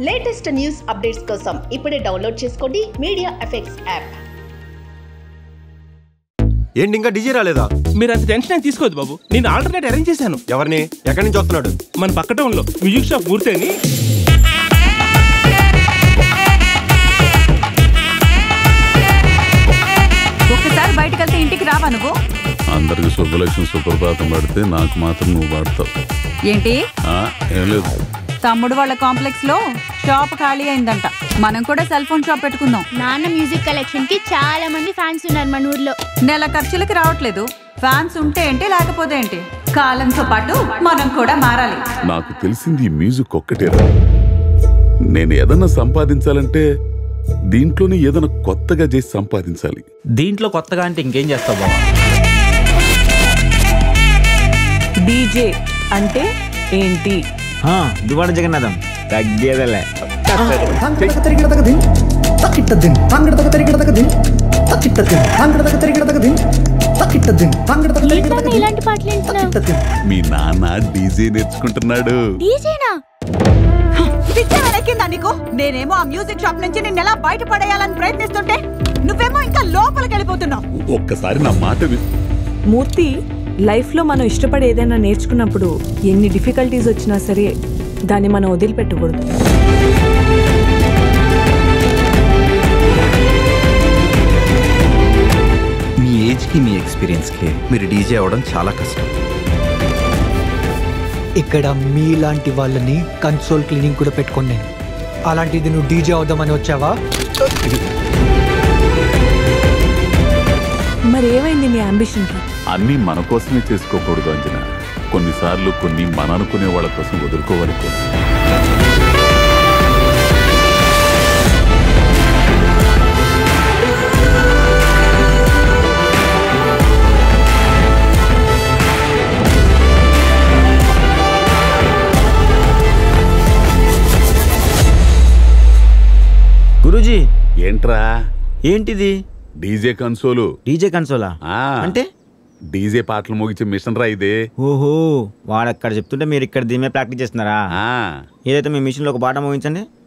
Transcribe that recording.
latest news updates కోసం ఇప్పుడే download చేసుకోండి మీడియా ఎఫెక్ట్స్ యాప్ ఏంటి ఇంకా డీజే రాలేదా మీరు అంత టెన్షన్ ఏం తీసుకోవద్దు బాబు నేను ఆల్టర్నేట్ అరేంజ్ చేశాను ఎవరిని ఎక్కడి నుంచి వస్తున్నాడు మన పక్క టౌన్లో మ్యూజిక్ షాప్ మూర్తి అని ఒక్కసారి బయటకు వెళ్తే ఇంటికి రావా నువ్వు అందరికి శుభలక్ష్మి సుప్రభాతం పడితే నాకు మాత్రం నువ్వు పాడతావు ఏంటి ఆ, ఏం లేదు తమ్ముడు వాళ్ళ కాంప్లెక్స్ లో షాప్ ఖాళీ అయిందంట మనం కూడా సెల్ ఫోన్ షాప్ పెట్టుకుందాం నాన్న మ్యూజిక్ కలెక్షన్ కి చాలా మంది ఫ్యాన్స్ ఉన్నారు మన ఊర్లో నెల ఖర్చులకి రావట్లేదు ఫ్యాన్స్ ఉంటే ఏంటి లేకపోతే ఏంటి కాలంతో పాటు మనం కూడా మారాలి నాకు తెలిసింది ఈ మ్యూజిక్ ఒక్కటేరా నేను ఏదన్నా సంపాదించాలంటే దీంట్లోనే ఏదైనా కొత్తగా చేసి సంపాదించాలి దీంట్లో కొత్తగా అంటే ఇంకేం చేస్తావు బాబా డీజే అంటే ఏంటి దువాడ జగన్నాథం తగ్గేదలే తాంగడక తరిగిడదక దిన్ తక్కిట్ట దిన్ తాంగడక తరిగిడదక దిన్ తక్కిట్ట దిన్ తాంగడక తరిగిడదక దిన్ తక్కిట్ట దిన్ తాంగడక తరిగిడదక ఏంటన్నా దిన్ ఇలాంటి పాటలు వింటున్నావు తక్కిట్ట దిన్ మీ నాన్న డీజే నేర్చుకుంటున్నాడు డీజేనా పిచ్చ వెనక్కిందా నీకు నేనేమో ఆ మ్యూజిక్ షాప్ నుంచి నిన్ను ఎలా బయట పడేయాలని ప్రయత్నిస్తుంటే నువ్వేమో ఇంకా లోపలికి వెళ్ళిపోతున్నావు ఒక్కసారి నా మాట వి మూర్తి లైఫ్లో మనం ఇష్టపడి ఏదైనా నేర్చుకున్నప్పుడు ఎన్ని డిఫికల్టీస్ వచ్చినా సరే దాన్ని మనం వదిలిపెట్టకూడదు మీ ఏజ్కి మీ ఎక్స్పీరియన్స్కి మీరు డీజే అవ్వడం చాలా కష్టం ఇక్కడ మీలాంటి వాళ్ళని కన్సోల్ క్లీనింగ్ కూడా పెట్టుకోండి నేను అలాంటిది నువ్వు డీజే అవుదామని వచ్చావా మరి ఏమైంది నీ అంబిషన్కి అన్నీ మన కోసమే చేసుకోకూడదు అంజన కొన్నిసార్లు కొన్ని మన అనుకునే వాళ్ళ కోసం వదులుకోవాలి కూడా గురూజీ ఏంట్రా ఏంటిది డీజే కన్సోలు డీజే కన్సోలా ఆ, అంటే డీజే పాటలు మోగించే మిషన్ రా ఇదే ఓహో వాడు అక్కడ చెప్తుంటే మీరు ఇక్కడ దీని మీద ప్రాక్టీస్ చేస్తున్నారా ఆ ఏదైతే మీ మిషన్లో ఒక పాట మోగించండి